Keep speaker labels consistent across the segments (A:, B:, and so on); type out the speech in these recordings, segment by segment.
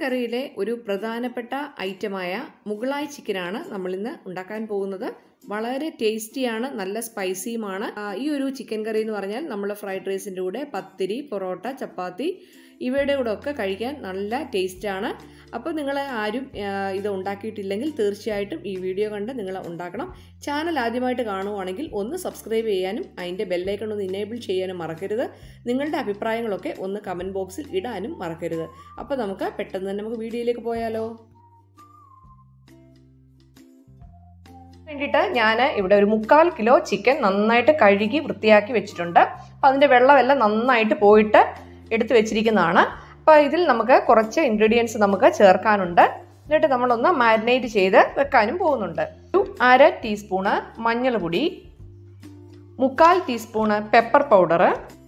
A: കറിയിലെ ഒരു പ്രധാനപ്പെട്ട ഐറ്റമായ മുഗളായി ചിക്കനാണ് നമ്മളിന്ന് ഉണ്ടാക്കാൻ പോകുന്നത് വളരെ ടേസ്റ്റിയാണ് നല്ല സ്പൈസിയുമാണ് ആ, ഈ ഒരു ചിക്കൻ കറി എന്ന് പറഞ്ഞാൽ നമ്മൾ ഫ്രൈഡ് റൈസിൻ്റെ കൂടെ പത്തിരി പൊറോട്ട ചപ്പാത്തി ഇവയുടെ കൂടെ ഒക്കെ കഴിക്കാൻ നല്ല ടേസ്റ്റാണ് അപ്പോൾ നിങ്ങൾ ആരും ആ, ഇത് ഉണ്ടാക്കിയിട്ടില്ലെങ്കിൽ തീർച്ചയായിട്ടും ഈ വീഡിയോ കണ്ട് നിങ്ങൾ ഉണ്ടാക്കണം ചാനൽ ആദ്യമായിട്ട് കാണുവാണെങ്കിൽ ഒന്ന് സബ്സ്ക്രൈബ് ചെയ്യാനും അതിൻ്റെ ബെല്ലൈക്കൺ ഒന്ന് ഇനേബിൾ ചെയ്യാനും മറക്കരുത് നിങ്ങളുടെ അഭിപ്രായങ്ങളൊക്കെ ഒന്ന് കമൻറ്റ് ബോക്സിൽ ഇടാനും മറക്കരുത് അപ്പോൾ നമുക്ക് പെട്ടെന്ന് തന്നെ നമുക്ക് വീഡിയോയിലേക്ക് പോയാലോ വേണ്ടിയിട്ട് ഞാൻ ഇവിടെ ഒരു മുക്കാൽ കിലോ ചിക്കൻ നന്നായിട്ട് കഴുകി വൃത്തിയാക്കി വെച്ചിട്ടുണ്ട് അപ്പോൾ അതിൻ്റെ വെള്ളമെല്ലാം നന്നായിട്ട് പോയിട്ട് എടുത്തു വെച്ചിരിക്കുന്നതാണ് അപ്പോൾ ഇതിൽ നമുക്ക് കുറച്ച് ഇൻഗ്രീഡിയൻസ് നമുക്ക് ചേർക്കാനുണ്ട് എന്നിട്ട് നമ്മളൊന്ന് മാരിനേറ്റ് ചെയ്ത് വെക്കാനും പോകുന്നുണ്ട് ഒരു അര ടീസ്പൂണ് മഞ്ഞൾപ്പൊടി മുക്കാൽ ടീസ്പൂണ് പെപ്പർ പൗഡർ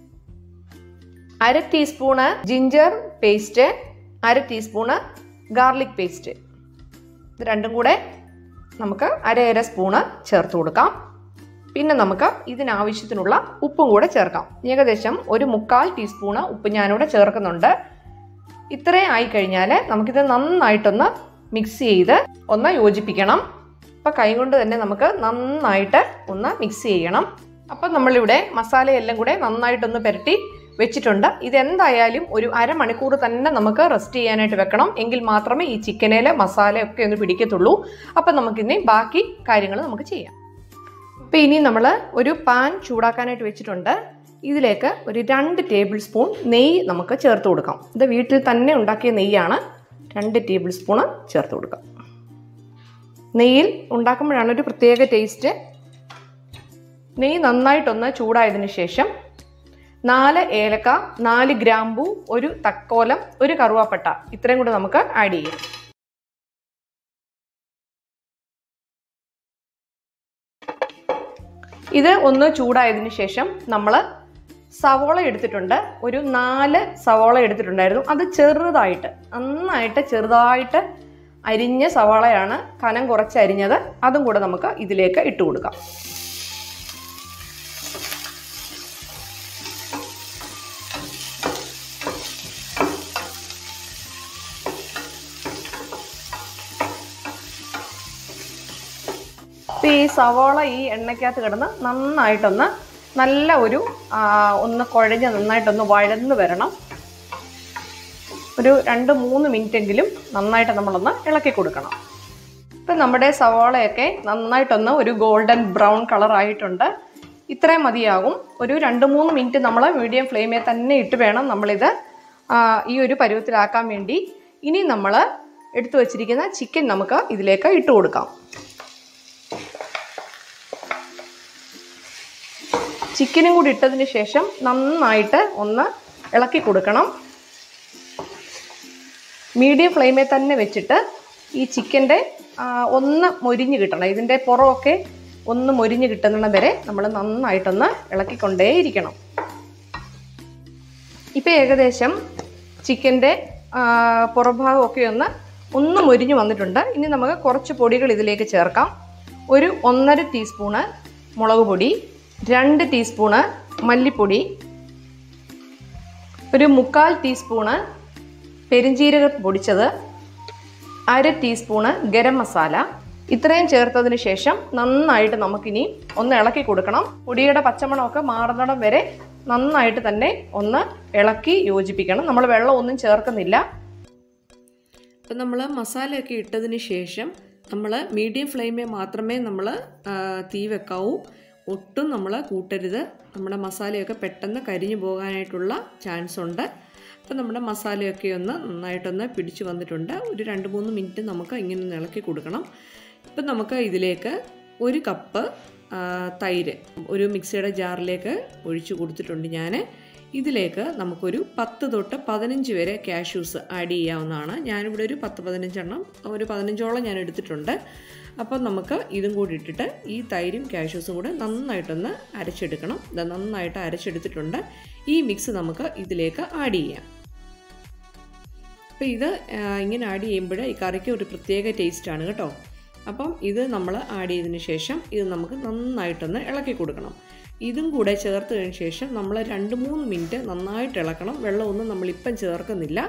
A: അര ടീസ്പൂണ് ജിഞ്ചർ പേസ്റ്റ് അര ടീസ്പൂണ് ഗാർലിക് പേസ്റ്റ് ഇത് രണ്ടും കൂടെ നമുക്ക് അര അര സ്പൂണ് ചേർത്ത് കൊടുക്കാം പിന്നെ നമുക്ക് ഇതിനാവശ്യത്തിനുള്ള ഉപ്പും കൂടെ ചേർക്കാം ഏകദേശം ഒരു മുക്കാൽ ടീസ്പൂണ് ഉപ്പ് ഞാനിവിടെ ചേർക്കുന്നുണ്ട് ഇത്രയും ആയി കഴിഞ്ഞാൽ നമുക്കിത് നന്നായിട്ടൊന്ന് മിക്സ് ചെയ്ത് ഒന്ന് യോജിപ്പിക്കണം അപ്പം കൈ കൊണ്ട് തന്നെ നമുക്ക് നന്നായിട്ട് ഒന്ന് മിക്സ് ചെയ്യണം അപ്പം നമ്മളിവിടെ മസാലയെല്ലാം കൂടെ നന്നായിട്ടൊന്ന് പുരട്ടി വെച്ചിട്ടുണ്ട് ഇതെന്തായാലും ഒരു അരമണിക്കൂർ തന്നെ നമുക്ക് റെസ്റ്റ് ചെയ്യാനായിട്ട് വെക്കണം എങ്കിൽ മാത്രമേ ഈ ചിക്കനിൽ മസാലയൊക്കെ ഒന്ന് പിടിക്കത്തുള്ളൂ അപ്പം നമുക്കിനി ബാക്കി കാര്യങ്ങൾ നമുക്ക് ചെയ്യാം അപ്പം ഇനി നമ്മൾ ഒരു പാൻ ചൂടാക്കാനായിട്ട് വെച്ചിട്ടുണ്ട് ഇതിലേക്ക് ഒരു രണ്ട് ടേബിൾ സ്പൂൺ നെയ്യ് നമുക്ക് ചേർത്ത് കൊടുക്കാം ഇത് വീട്ടിൽ തന്നെ ഉണ്ടാക്കിയ നെയ്യാണ് രണ്ട് ടേബിൾ സ്പൂണ് ചേർത്ത് കൊടുക്കാം നെയ്യിൽ ഉണ്ടാക്കുമ്പോഴാണ് ഒരു പ്രത്യേക ടേസ്റ്റ് നെയ്യ് നന്നായിട്ടൊന്ന് ചൂടായതിനു ശേഷം നാല് ഏലക്ക നാല് ഗ്രാമ്പു ഒരു തക്കോലം ഒരു കറുവാപ്പട്ട ഇത്രയും കൂടെ നമുക്ക് ആഡ് ചെയ്യാം ഇത് ഒന്ന് ചൂടായതിനു ശേഷം നമ്മൾ സവോള എടുത്തിട്ടുണ്ട് ഒരു നാല് സവോള എടുത്തിട്ടുണ്ടായിരുന്നു അത് ചെറുതായിട്ട് നന്നായിട്ട് ചെറുതായിട്ട് അരിഞ്ഞ സവാളയാണ് കനം കുറച്ച് അരിഞ്ഞത് അതും കൂടെ നമുക്ക് ഇതിലേക്ക് ഇട്ട് കൊടുക്കാം ഇപ്പം ഈ സവോള ഈ എണ്ണയ്ക്കകത്ത് കിടന്ന് നന്നായിട്ടൊന്ന് നല്ല ഒരു ആ, ഒന്ന് കുഴഞ്ഞ് നന്നായിട്ടൊന്ന് വഴന്ന് വരണം ഒരു രണ്ട് മൂന്ന് മിനിറ്റെങ്കിലും നന്നായിട്ട് നമ്മളൊന്ന് ഇളക്കി കൊടുക്കണം ഇപ്പം നമ്മുടെ സവോളയൊക്കെ നന്നായിട്ടൊന്ന് ഒരു ഗോൾഡൻ ബ്രൗൺ കളർ ആയിട്ടുണ്ട് ഇത്രയും മതിയാകും ഒരു രണ്ട് മൂന്ന് മിനിറ്റ് നമ്മൾ മീഡിയം ഫ്ലെയിമിൽ തന്നെ ഇട്ട് വേണം നമ്മളിത് ആ, ഈ ഒരു പരുവത്തിലാക്കാൻ വേണ്ടി ഇനി നമ്മൾ എടുത്തു വച്ചിരിക്കുന്ന ചിക്കൻ നമുക്ക് ഇതിലേക്ക് ഇട്ട് കൊടുക്കാം ചിക്കനും കൂടി ഇട്ടതിന് ശേഷം നന്നായിട്ട് ഒന്ന് ഇളക്കി കൊടുക്കണം മീഡിയം ഫ്ലെയിമിൽ തന്നെ വെച്ചിട്ട് ഈ ചിക്കൻ്റെ ഒന്ന് മൊരിഞ്ഞ് കിട്ടണം ഇതിൻ്റെ പുറമൊക്കെ ഒന്ന് മൊരിഞ്ഞ് കിട്ടുന്നിടം വരെ നമ്മൾ നന്നായിട്ടൊന്ന് ഇളക്കിക്കൊണ്ടേയിരിക്കണം ഇപ്പം ഏകദേശം ചിക്കൻ്റെ പുറഭാഗമൊക്കെ ഒന്ന് ഒന്ന് മൊരിഞ്ഞ് വന്നിട്ടുണ്ട് ഇനി നമുക്ക് കുറച്ച് പൊടികൾ ഇതിലേക്ക് ചേർക്കാം ഒരു ഒന്നര ടീസ്പൂണ് മുളക് പൊടി രണ്ട് ടീസ്പൂണ് മല്ലിപ്പൊടി ഒരു മുക്കാൽ ടീസ്പൂണ് പെരിഞ്ജീരകം പൊടിച്ചത് അര ടീസ്പൂണ് ഗരം മസാല ഇത്രയും ചേർത്തതിന് ശേഷം നന്നായിട്ട് നമുക്കിനി ഒന്ന് ഇളക്കി കൊടുക്കണം പൊടിയുടെ പച്ചമണമൊക്കെ മാറുന്നിടം വരെ നന്നായിട്ട് തന്നെ ഒന്ന് ഇളക്കി യോജിപ്പിക്കണം നമ്മൾ വെള്ളം ഒന്നും ചേർക്കുന്നില്ല
B: അപ്പം നമ്മൾ മസാലയൊക്കെ ഇട്ടതിന് ശേഷം നമ്മൾ മീഡിയം ഫ്ലെയിമിൽ മാത്രമേ നമ്മൾ തീ വെക്കാവൂ ഒട്ടും നമ്മൾ കൂട്ടരുത് നമ്മുടെ മസാലയൊക്കെ പെട്ടെന്ന് കരിഞ്ഞു പോകാനായിട്ടുള്ള ചാൻസ് ഉണ്ട് അപ്പം നമ്മുടെ മസാലയൊക്കെ ഒന്ന് നന്നായിട്ടൊന്ന് പിടിച്ചു വന്നിട്ടുണ്ട് ഒരു രണ്ട് മൂന്ന് മിനിറ്റ് നമുക്ക് ഇങ്ങനെ ഒന്ന് ഇളക്കി കൊടുക്കണം ഇപ്പം നമുക്ക് ഇതിലേക്ക് ഒരു കപ്പ് ആ, തൈര് ഒരു മിക്സിയുടെ ജാറിലേക്ക് ഒഴിച്ചു കൊടുത്തിട്ടുണ്ട് ഞാൻ ഇതിലേക്ക് നമുക്കൊരു പത്ത് തൊട്ട് പതിനഞ്ച് വരെ കാഷ്യൂസ് ആഡ് ചെയ്യാവുന്നതാണ് ഞാനിവിടെ ഒരു പത്ത് പതിനഞ്ചെണ്ണം ഒരു പതിനഞ്ചോളം ഞാൻ എടുത്തിട്ടുണ്ട് അപ്പം നമുക്ക് ഇതും കൂടി ഇട്ടിട്ട് ഈ തൈരും കാഷ്യൂസും കൂടെ നന്നായിട്ടൊന്ന് അരച്ചെടുക്കണം ഇത് നന്നായിട്ട് അരച്ചെടുത്തിട്ടുണ്ട് ഈ മിക്സ് നമുക്ക് ഇതിലേക്ക് ആഡ് ചെയ്യാം അപ്പോൾ ഇത് ആ, ഇങ്ങനെ ആഡ് ചെയ്യുമ്പോൾ ഈ കറിക്ക് ഒരു പ്രത്യേക ടേസ്റ്റാണ് കേട്ടോ അപ്പം ഇത് നമ്മൾ ആഡ് ചെയ്തതിന് ശേഷം ഇത് നമുക്ക് നന്നായിട്ടൊന്ന് ഇളക്കി കൊടുക്കണം ഇതും കൂടെ ചേർത്തതിന് ശേഷം നമ്മൾ രണ്ട് മൂന്ന് മിനിറ്റ് നന്നായിട്ട് ഇളക്കണം വെള്ളമൊന്നും നമ്മളിപ്പം ചേർക്കുന്നില്ല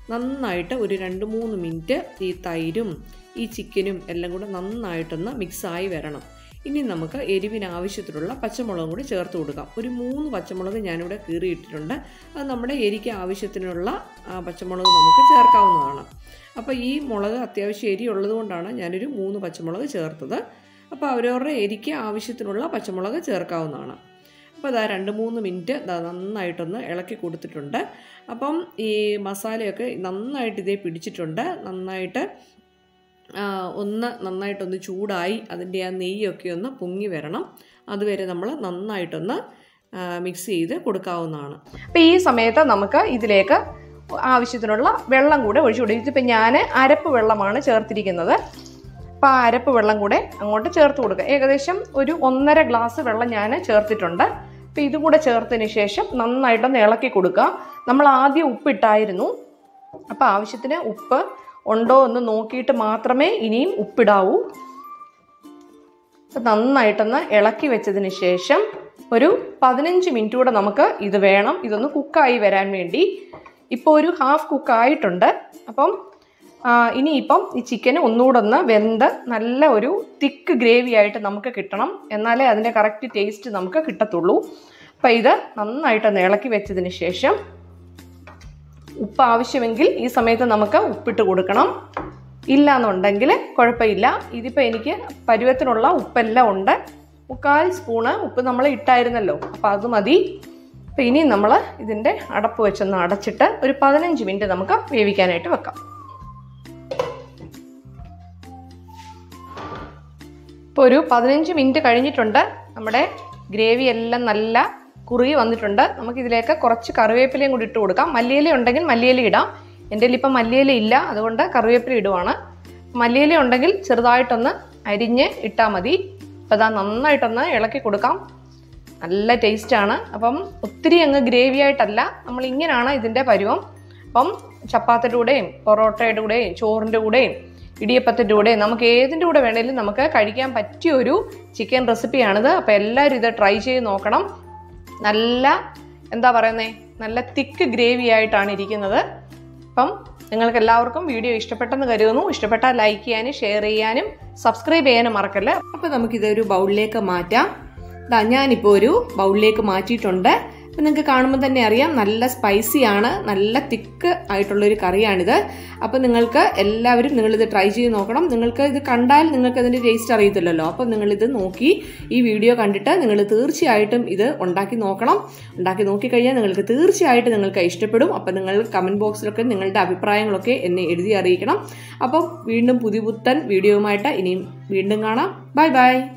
B: നന്നായിട്ട് ഒരു രണ്ട് മൂന്ന് മിനിറ്റ് ഈ തൈരും ഈ ചിക്കനും എല്ലാം കൂടെ നന്നായിട്ടൊന്ന് മിക്സായി വരണം ഇനി നമുക്ക് എരിവിന് ആവശ്യത്തിലുള്ള പച്ചമുളകും കൂടി ചേർത്ത് കൊടുക്കാം ഒരു മൂന്ന് പച്ചമുളക് ഞാനിവിടെ കീറിയിട്ടിട്ടുണ്ട് അത് നമ്മുടെ എരിക്ക് ആവശ്യത്തിനുള്ള ആ പച്ചമുളക് നമുക്ക് ചേർക്കാവുന്നതാണ് അപ്പോൾ ഈ മുളക് അത്യാവശ്യം എരി ഉള്ളതുകൊണ്ടാണ് ഞാനൊരു മൂന്ന് പച്ചമുളക് ചേർത്തത് അപ്പോൾ അവരവരുടെ എരിക്ക് ആവശ്യത്തിനുള്ള പച്ചമുളക് ചേർക്കാവുന്നതാണ് അപ്പോൾ അതാ രണ്ട് മൂന്ന് മിനിറ്റ് ദാ നന്നായിട്ടൊന്ന് ഇളക്കി കൊടുത്തിട്ടുണ്ട് അപ്പം ഈ മസാലയൊക്കെ നന്നായിട്ട് ഇതേ പിടിച്ചിട്ടുണ്ട് നന്നായിട്ട് ഒന്ന് നന്നായിട്ടൊന്ന് ചൂടായി അതിൻ്റെ ആ നെയ്യൊക്കെ ഒന്ന് പൊങ്ങി വരണം അതുവരെ നമ്മൾ നന്നായിട്ടൊന്ന് മിക്സ് ചെയ്ത് കൊടുക്കാവുന്നതാണ്
A: അപ്പോൾ ഈ സമയത്ത് നമുക്ക് ഇതിലേക്ക് ആവശ്യത്തിനുള്ള വെള്ളം കൂടെ ഒഴിച്ചു കൊടുക്കും ഇതിപ്പോൾ ഞാൻ അരപ്പ് വെള്ളമാണ് ചേർത്തിരിക്കുന്നത് അപ്പോൾ ആ അരപ്പ് വെള്ളം കൂടെ അങ്ങോട്ട് ചേർത്ത് കൊടുക്കുക ഏകദേശം ഒരു ഒന്നര ഗ്ലാസ് വെള്ളം ഞാൻ ചേർത്തിട്ടുണ്ട് അപ്പോൾ ഇതും കൂടെ ചേർത്തതിന് ശേഷം നന്നായിട്ടൊന്ന് ഇളക്കി കൊടുക്കുക നമ്മൾ ആദ്യം ഉപ്പിട്ടായിരുന്നു അപ്പോൾ ആവശ്യത്തിന് ഉപ്പ് ഉണ്ടോ എന്ന് നോക്കിയിട്ട് മാത്രമേ ഇനിയും ഉപ്പിടാവൂ നന്നായിട്ടൊന്ന് ഇളക്കി വെച്ചതിന് ശേഷം ഒരു പതിനഞ്ച് മിനിറ്റ് കൂടെ നമുക്ക് ഇത് വേണം ഇതൊന്ന് കുക്കായി വരാൻ വേണ്ടി ഇപ്പോൾ ഒരു ഹാഫ് കുക്കായിട്ടുണ്ട് അപ്പം ഇനിയിപ്പം ഈ ചിക്കന് ഒന്നുകൂടെ ഒന്ന് വെന്ത് നല്ല ഒരു തിക്ക് ഗ്രേവി ആയിട്ട് നമുക്ക് കിട്ടണം എന്നാലേ അതിൻ്റെ കറക്റ്റ് ടേസ്റ്റ് നമുക്ക് കിട്ടത്തുള്ളൂ അപ്പം ഇത് നന്നായിട്ടൊന്ന് ഇളക്കി വെച്ചതിന് ശേഷം ഉപ്പ് ആവശ്യമെങ്കിൽ ഈ സമയത്ത് നമുക്ക് ഉപ്പിട്ട് കൊടുക്കണം ഇല്ല എന്നുണ്ടെങ്കിൽ കുഴപ്പമില്ല ഇതിപ്പോൾ എനിക്ക് പരുവത്തിനുള്ള ഉപ്പെല്ലാം ഉണ്ട് മുക്കാൽ സ്പൂണ് ഉപ്പ് നമ്മൾ ഇട്ടായിരുന്നല്ലോ അപ്പോൾ അത് മതി അപ്പോൾ ഇനി നമ്മൾ ഇതിൻ്റെ അടപ്പ് വെച്ചൊന്ന് അടച്ചിട്ട് ഒരു പതിനഞ്ച് മിനിറ്റ് നമുക്ക് വേവിക്കാനായിട്ട് വെക്കാം ഇപ്പോൾ ഒരു പതിനഞ്ച് മിനിറ്റ് കഴിഞ്ഞിട്ടുണ്ട് നമ്മുടെ ഗ്രേവി എല്ലാം നല്ല കുറുകി വന്നിട്ടുണ്ട് നമുക്കിതിലേക്ക് കുറച്ച് കറിവേപ്പിലയും കൂടി ഇട്ട് കൊടുക്കാം മല്ലിയില ഉണ്ടെങ്കിൽ മല്ലിയില ഇടാം എൻ്റെ കയ്യിൽ ഇപ്പം മല്ലിയില ഇല്ല അതുകൊണ്ട് കറിവേപ്പില ഇടുവാണ് മല്ലിയില ഉണ്ടെങ്കിൽ ചെറുതായിട്ടൊന്ന് അരിഞ്ഞ് ഇട്ടാൽ മതി അപ്പോൾ അതാ നന്നായിട്ടൊന്ന് ഇളക്കി കൊടുക്കാം നല്ല ടേസ്റ്റാണ് അപ്പം ഒത്തിരി അങ്ങ് ഗ്രേവി ആയിട്ടല്ല നമ്മൾ ഇങ്ങനെയാണ് ഇതിൻ്റെ പരുവം അപ്പം ചപ്പാത്തിയുടെ കൂടെയും പൊറോട്ടയുടെ കൂടെയും ചോറിൻ്റെ കൂടെയും ഇടിയപ്പത്തിൻ്റെ കൂടെയും നമുക്ക് ഏതിൻ്റെ കൂടെ വേണേലും നമുക്ക് കഴിക്കാൻ പറ്റിയ ഒരു ചിക്കൻ റെസിപ്പിയാണിത് അപ്പോൾ എല്ലാവരും ഇത് ട്രൈ ചെയ്ത് നോക്കണം നല്ല എന്താ പറയുന്നേ നല്ല തിക്ക് ഗ്രേവി ആയിട്ടാണ് ഇരിക്കുന്നത് അപ്പം നിങ്ങൾക്ക് എല്ലാവർക്കും വീഡിയോ ഇഷ്ടപ്പെട്ടെന്ന് കരുതുന്നു ഇഷ്ടപ്പെട്ടാൽ ലൈക്ക് ചെയ്യാനും ഷെയർ ചെയ്യാനും സബ്സ്ക്രൈബ് ചെയ്യാനും മറക്കല്ല
B: അപ്പോൾ നമുക്കിതൊരു ബൗളിലേക്ക് മാറ്റാം ഇതാ ഞാനിപ്പോൾ ഒരു ബൗളിലേക്ക് മാറ്റിയിട്ടുണ്ട് അപ്പം നിങ്ങൾക്ക് കാണുമ്പോൾ തന്നെ അറിയാം നല്ല സ്പൈസിയാണ് നല്ല തിക്ക് ആയിട്ടുള്ളൊരു കറിയാണിത് അപ്പോൾ നിങ്ങൾക്ക് എല്ലാവരും നിങ്ങളിത് ട്രൈ ചെയ്ത് നോക്കണം നിങ്ങൾക്ക് ഇത് കണ്ടാൽ നിങ്ങൾക്ക് അതിൻ്റെ ടേസ്റ്റ് അറിയത്തില്ലല്ലോ അപ്പോൾ നിങ്ങളിത് നോക്കി ഈ വീഡിയോ കണ്ടിട്ട് നിങ്ങൾ തീർച്ചയായിട്ടും ഇത് ഉണ്ടാക്കി നോക്കണം ഉണ്ടാക്കി നോക്കിക്കഴിഞ്ഞാൽ നിങ്ങൾക്ക് തീർച്ചയായിട്ടും നിങ്ങൾക്ക് ഇഷ്ടപ്പെടും അപ്പോൾ നിങ്ങൾ കമൻറ്റ് ബോക്സിലൊക്കെ നിങ്ങളുടെ അഭിപ്രായങ്ങളൊക്കെ എന്നെ എഴുതി അറിയിക്കണം അപ്പോൾ വീണ്ടും പുതിയ പുത്തൻ വീഡിയോയുമായിട്ട് ഇനിയും വീണ്ടും കാണാം ബൈ ബൈ